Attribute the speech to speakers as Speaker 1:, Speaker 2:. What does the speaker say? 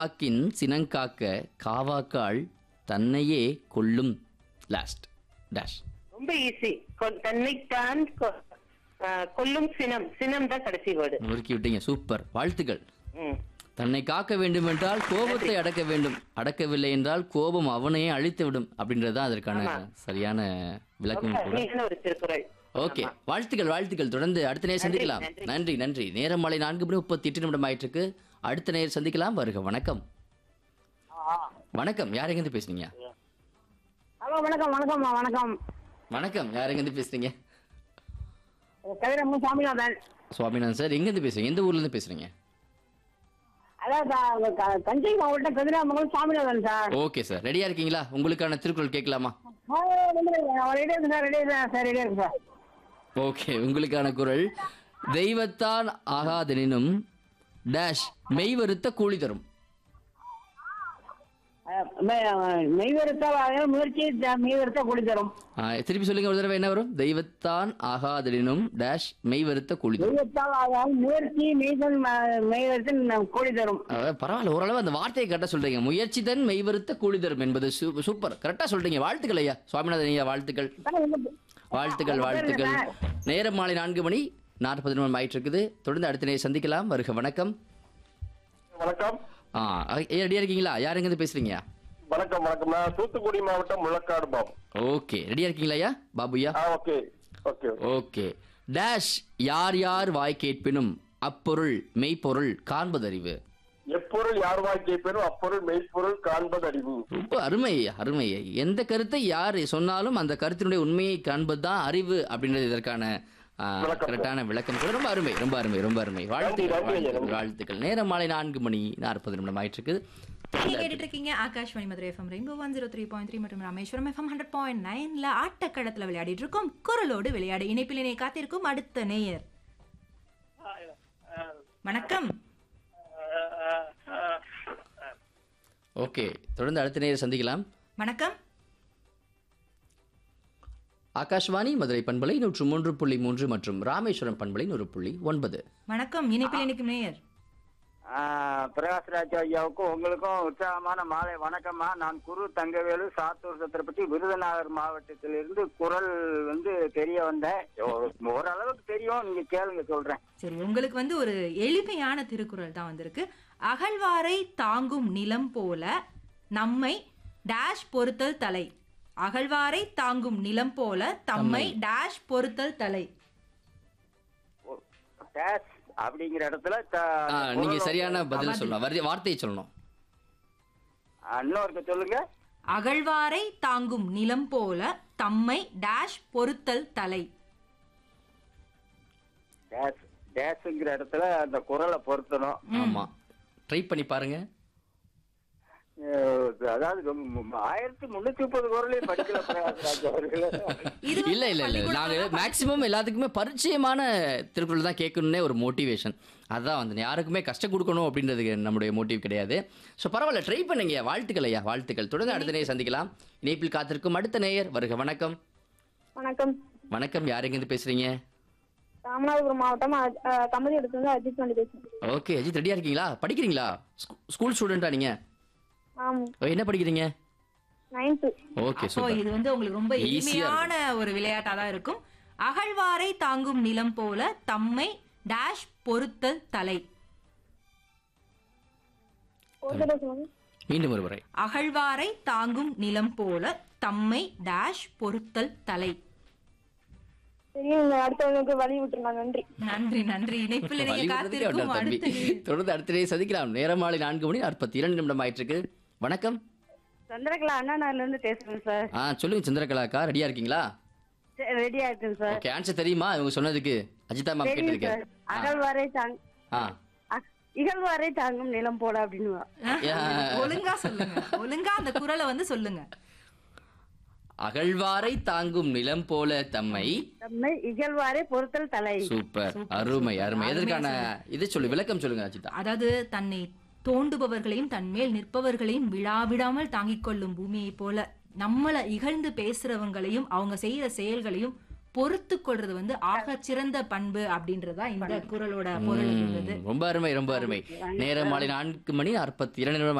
Speaker 1: காக்கின் சினங்காக்க காவாக்காள் தன்னையே கொல்லும் last dash
Speaker 2: ரொம்ப ஈஸி தன்னைத்தான் கொ- ஆ, கொல்லும் சினம் சினம் தான் கடைசி வேர்டு
Speaker 1: நொறுக்கி விட்டீங்க சூப்பர் வாழ்த்துக்கள்
Speaker 2: ம்
Speaker 1: தன்னை காக்க வேண்டும் என்றால் கோபத்தை அடக்க வேண்டும் அடக்கவில்லை என்றால் கோபம் அவனையே அழித்து விடும் அப்படின்றது தான் அதற்கான சரியான விளக்கம்
Speaker 2: ரொம்ப
Speaker 1: கூட
Speaker 2: அருமையான ஒரு திருக்குறள்
Speaker 1: ஓகே வாழ்த்துக்கள் வாழ்த்துக்கள் தொடர்ந்து அடுத்த நேரம் சந்திக்கலாம்
Speaker 2: நன்றி.
Speaker 1: நன்றி நன்றி நேரம் மாலை நான்கு மணி முப்பத்தி எட்டு நிமிடம் ஆயிட்டு இருக்கு அடுத்த நேரம் சந்திக்கலாம் வருக வணக்கம் வணக்கம் யார் எங்கேருந்து பேசுறீங்க
Speaker 3: ஹலோ வணக்கம் வணக்கம் வணக்கம்
Speaker 1: வணக்கம் யார் எங்கேருந்து பேசுறீங்க
Speaker 3: கதிரம்மு சாமிநாதன்
Speaker 1: சுவாமிநாதன் சார் எங்கேருந்து பேசுறீங்க எந்த ஊர்ல இருந்து பேசுறீங்க
Speaker 3: அதான் த- க- தஞ்சை மாவட்டம் Kathiramangalam Saminathan sir
Speaker 1: okay sir ரெடியா இருக்கீங்களா உங்களுக்கான திருக்குறள் கேட்கலாமா
Speaker 3: ஆ, ரெடியா இருக்கு சார் ரெடியா இருக்கு சார் ரெடியா இருக்கு சார்
Speaker 1: ஓகே உங்களுக்கான குரல் தெய்வத்தான் ஆகாதெனினும் டேஷ் மெய்வருத்த கூலி தரும்
Speaker 3: அஹ், மெய்- மெய்வருத்த முயற்சி த- மெய்வருத்த கூடி தரும்
Speaker 1: ஆ, திருப்பி சொல்லுங்க ஒரு தடவை என்ன வரும் தெய்வத்தான் ஆகாதெனினும் டேஷ் மெய்வருத்த கூலி தரும்
Speaker 3: தெய்வத்தால் ஆகாமல் முயற்சி மெய்தன் ம- மெய்வருத்தன் கூடி தரும்
Speaker 1: அதாவது பரவாயில்ல ஓரளவு அந்த வார்த்தையை கரெக்டாக சொல்றீங்க முயற்சி தன் மெய்வருத்த கூலி தரும் என்பது சூ- சூப்பர் கரெக்டாக சொல்றீங்க வாழ்த்துக்கள் ஐயா சுவாமிநாதன் ஐயா வாழ்த்துக்கள்
Speaker 3: சார், உங்க-
Speaker 1: வாழ்த்துக்கள் வாழ்த்துக்கள் நேரம் மாலை நான்கு மணி நாற்பது நிமிடம் ஆயிட்டு இருக்குது தொடர்ந்து அடுத்த நேரம் சந்திக்கலாம் வருக வணக்கம்
Speaker 4: வணக்கம்
Speaker 1: ஆ ஐயா ரெடியா இருக்கீங்களா யார் எங்கேருந்து பேசுறீங்க
Speaker 4: வணக்கம் வணக்கம் நான் தூத்துக்குடி மாவட்டம் முள்ளக்காடு பாபு
Speaker 1: ஓகே ரெடியா இருக்கீங்களா ஐயா பாபுயா
Speaker 4: ஆ ஓகே ஓகே
Speaker 1: ஓகே டேஷ் யார் யார் வாய் கேட்பினும் அப்பொருள் மெய்ப்பொருள் காண்பதறிவு
Speaker 4: எப்பொருள் யார் வாய் கேட்பேனும் அப்பொருள் மெய்ப்பொருள் காண்பது அறிவு
Speaker 1: ரொம்ப அருமை அருமை எந்த கருத்தை யார் சொன்னாலும் அந்த கருத்தினுடைய உண்மையை காண்பது தான் அறிவு அப்படின்றது இதற்கான ஆ,
Speaker 4: விளக்கம்.
Speaker 1: கரெக்டான விளக்கம் கூட ரொம்ப அருமை ரொம்ப அருமை ரொம்ப அருமை வாழ்த்துக்கள்
Speaker 4: நன்றி, ஐயா,
Speaker 1: வாழ்த்துக்கள்
Speaker 4: நன்றி.
Speaker 1: வாழ்த்துக்கள் நேரம் மாலை நான்கு மணி நாற்பது நிமிடம் ஆயிட்டு இருக்குது
Speaker 5: நீங்க கேட்டுட்டு இருக்கீங்க Akashvani Madurai FM Rainbow one zero three point three மற்றும் ராமேஸ்வரம் எஃப்எம் ஹண்ட்ரட் பாயிண்ட் நைன்ல ஆட்டக்களத்துல விளையாடிட்டு இருக்கோம் குரலோடு விளையாடு இணைப்பில் இணை காத்திருக்கும் அடுத்த நேயர் வணக்கம்
Speaker 1: ஓகே தொடர்ந்து அடுத்த நேரம் சந்திக்கலாம்
Speaker 5: வணக்கம்
Speaker 1: ஆகாஷ்வாணி மதுரை பண்பலை நூற்று மூன்று புள்ளி மூன்று மற்றும் ராமேஸ்வரம் பண்பலை நூறு புள்ளி ஒன்பது
Speaker 5: வணக்கம் இணைப்பில் இணைக்கும் நேயர்
Speaker 6: பிரகாஷ்ராஜ் ஐயாவுக்கும் உங்களுக்கும் உற்சாகமான மாலை வணக்கம்மா நான் குரு தங்கவேலு சாத்தூர் சத்திரப்பட்டி விருதுநகர் மாவட்டத்திலிருந்து குரல் வந்து தெரிய வந்தேன் ஒரு- ஓரளவுக்கு தெரியும் நீங்க கேளுங்க சொல்றேன்
Speaker 5: சரி உங்களுக்கு வந்து ஒரு எளிமையான திருக்குறள் தான் வந்திருக்கு அகழ்வாரை தாங்கும் நிலம் போல நம்மை டேஷ் பொறுத்தல் தலை அகழ்வாரை தாங்கும் நிலம் போல தம்மை டேஷ் பொறுத்தல் தலை
Speaker 6: டேஷ் அப்படிங்கிற இடத்துல த-
Speaker 1: ஆ, நீங்க
Speaker 6: குரல்
Speaker 1: சரியான
Speaker 6: வந்து-
Speaker 1: பதில் சொல்லலாம் வரி- வார்த்தையை சொல்லணும்
Speaker 6: ஆ, இன்னொருக்க சொல்லுங்க
Speaker 5: அகழ்வாரை தாங்கும் நிலம் போல தம்மை டேஷ் பொறுத்தல் தலை
Speaker 6: டேஷ் டேஷுங்கிற இடத்துல அந்த குரலை பொருத்தணும்
Speaker 1: ஆமா ட்ரை பண்ணி பாருங்க
Speaker 6: அஹ், அதாவது ரொம்ப- ஆயிரத்தி முன்னூத்தி முப்பது குரலையும் படிக்கல பிரகாஷ்ராஜ் அவர்கள்
Speaker 5: இது வந்து
Speaker 1: இல்ல இல்ல இல்ல நாங்க
Speaker 5: பள்ளிக்கூடத்துல
Speaker 1: மேக்சிமம் எல்லாத்துக்குமே பரிச்சயமான திருக்குறள் தான் கேட்கணும்னே ஒரு மோட்டிவேஷன் அதான் வந்து யாருக்குமே கஷ்டம் கொடுக்கணும் அப்படின்றது நம்முடைய மோட்டிவ் கிடையாது ஸோ பரவாயில்ல ட்ரை பண்ணுங்க வாழ்த்துக்கள் ஐயா வாழ்த்துக்கள் தொடர்ந்து அடுத்த நேயர் சந்திக்கலாம் இணைப்பில் காத்திருக்கும் அடுத்த நேயர் வருக வணக்கம்
Speaker 7: வணக்கம்
Speaker 1: வணக்கம் யார் எங்கேருந்து பேசுறீங்க
Speaker 7: ராமநாதபுரம் மாவட்டம் கமதி இடத்துல அஜித் பண்ணி பேசுறேன்
Speaker 1: ஓகே அஜித் ரெடியா இருக்கீங்களா படிக்கிறீங்களா ஸ்கூ- ஸ்கூல் ஸ்டூடெண்டா நீங்க
Speaker 7: ஆம்
Speaker 1: ஓ, என்ன படிக்கிறீங்க
Speaker 7: நைன்த்து
Speaker 1: ஓகே
Speaker 5: அப்போ
Speaker 1: சூப்பர்
Speaker 5: இது வந்து உங்களுக்கு ரொம்ப
Speaker 1: Easy-ஆ
Speaker 5: எளிமையான ஒரு விளையாட்டா தான் இருக்கும் அகழ்வாரை தாங்கும் நிலம் போல தம்மை டேஷ் பொறுத்தல் தலை
Speaker 7: ஒரு தடவை சொல்லுங்க
Speaker 1: மீண்டும் ஒரு முறை
Speaker 5: அகழ்வாரை தாங்கும் நிலம் போல தம்மை டேஷ் பொறுத்தல் தலை
Speaker 7: சரி நீங்க அடுத்தவங்களுக்கு வழி விட்டுருங்க நன்றி
Speaker 5: நன்றி நன்றி இணைப்பில் நீங்க
Speaker 1: வழிவிடுறதுக்கே
Speaker 5: காத்திருக்கும்
Speaker 1: வந்தார் தம்பி.
Speaker 5: அடுத்த நேயர்.
Speaker 1: தொடர்ந்து அடுத்த நேரம் சந்திக்கலாம் நேரம் மாலை நான்கு மணி நாற்பத்தி இரண்டு நிமிடம் ஆயிட்டு இருக்கு வணக்கம்
Speaker 3: சந்திரகலா அண்ணா நகர்ல இருந்து பேசுறேன் சார்
Speaker 1: ஆ சொல்லுங்க சந்திரகலாக்கா ரெடியா இருக்கீங்களா
Speaker 3: ரெடியா இருக்கேன் சார்
Speaker 1: ஓகே ஆன்சர் தெரியுமா இவங்க சொன்னதுக்கு அஜிதா மேம்
Speaker 3: தெரியும்
Speaker 1: கேட்டிருக்கேன்
Speaker 3: சார் அகழ்வாரை தாங்
Speaker 1: ஆ
Speaker 3: அ- இகழ்வாரை தாங்கும் நிலம் போல அப்படின்னு
Speaker 5: ஒழுங்கா சொல்லுங்க ஒழுங்கா அந்த குரலை வந்து சொல்லுங்க
Speaker 1: அகழ்வாரை தாங்கும் நிலம் போல தம்மை
Speaker 3: தம்மை இகழ்வாரை பொறுத்தல் தலை
Speaker 1: சூப்பர்
Speaker 5: சூப்பர்,
Speaker 1: அருமை
Speaker 5: சூப்பர்.
Speaker 1: அருமை
Speaker 5: அருமையா
Speaker 1: எதற்கான இது சொல்லு விளக்கம் சொல்லுங்க அஜிதா
Speaker 5: அதாவது தன்னை தோண்டுபவர்களையும் தன் மேல் நிற்பவர்களையும் விழாவிடாமல் தாங்கிக் கொள்ளும் பூமியைப் போல நம்மள இகழ்ந்து பேசுறவங்களையும் அவங்க செய்யற செயல்களையும் பொறுத்து கொள்றது வந்து ஆக சிறந்த பண்பு அப்படின்றதா இந்த குரலோட பொருள் இருந்தது
Speaker 1: ம், ரொம்ப அருமை ரொம்ப அருமை நேரம் மாலை நான்கு மணி நாற்பத்தி இரண்டு நிமிடம்